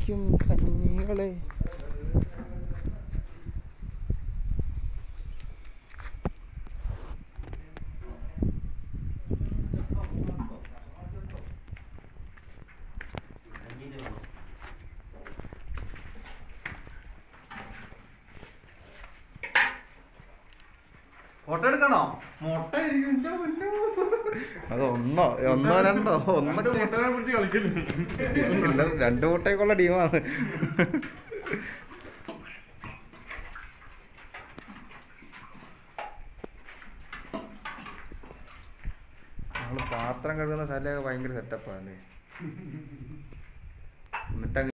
കുടിക്കും കഞ്ഞികളെ ഫോട്ടോ എടുക്കണോ മുട്ട ഇരിക്കുന്നില്ല പൊന്നോ. അത് ഒന്നോ ഒന്നോ രണ്ടോ ഒന്നൊക്കെ പിടിച്ച് കളിക്കല് ഇല്ല, രണ്ട് മുട്ടയൊക്കെയുള്ള ടീമാണ് നമ്മള് പാത്രം കഴുകുന്ന സ്ഥലമൊക്കെ ഭയങ്കര സെറ്റപ്പാണ്